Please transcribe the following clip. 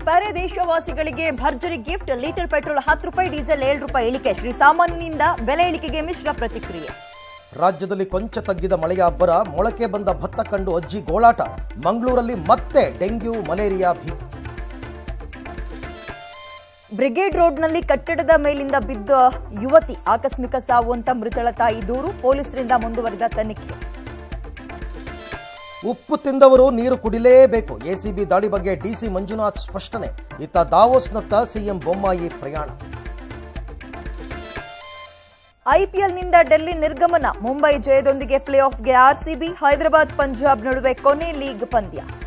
ಪರೆ ದೇಶವಾಸಿಗಳಿಗೆ ಭರ್ಜರಿ gift litre petrol ಹತ್ತು ರೂಪಾಯಿ ಡೀಸೆಲ್ ಏಳು ರೂಪಾಯಿ ಇಳಿಕೆ ಶ್ರೀ ಸಾಮಾನ್ಯನಿಂದ ಬೆಲೆ ಇಳಿಕೆಗೆ ಮಿಶ್ರ ಪ್ರತಿಕ್ರಿಯೆ ರಾಜ್ಯದಲ್ಲಿ ಕೊಂಚ ತಗ್ಗಿದ ಮಳೆಯ ಅಬ್ಬರ ಮೊಳಕೆ ಬಂದ ಭತ್ತ ಕಂಡು ಅಜ್ಜಿ ಗೋಳಾಟ ಮಂಗಳೂರಲ್ಲಿ ಮತ್ತೆ ಡೆಂಗ್ಯೂ ಮಲೇರಿಯಾ ಭೀತಿ ಬ್ರಿಗೇಡ್ ರೋಡ್ನಲ್ಲಿ ಕಟ್ಟಡದ ಮೇಲಿಂದ ಬಿದ್ದ ಯುವತಿ ಆಕಸ್ಮಿಕ ಸಾವು ಅಂತ ಮೃತಳ ತಾಯಿ ದೂರು ಪೊಲೀಸರಿಂದ ಮುಂದುವರೆದ ತನಿಖೆ ಉಪ್ಪು ತಿಂದವರು ನೀರು ಕುಡಿಲೇಬೇಕು ಎಸಿಬಿ ದಾಳಿ ಬಗ್ಗೆ ಡಿಸಿ ಮಂಜುನಾಥ್ ಸ್ಪಷ್ಟನೆ ಇತ್ತ ದಾವೋಸ್ನತ್ತ ಸಿಎಂ ಬೊಮ್ಮಾಯಿ ಪ್ರಯಾಣ ಐಪಿಎಲ್ನಿಂದ ಡೆಲ್ಲಿ ನಿರ್ಗಮನ ಮುಂಬೈ ಜಯದೊಂದಿಗೆ ಪ್ಲೇ ಆಫ್ಗೆ ಆರ್ಸಿಬಿ ಹೈದರಾಬಾದ್ ಪಂಜಾಬ್ ನಡುವೆ ಕೊನೆ ಲೀಗ್ ಪಂದ್ಯ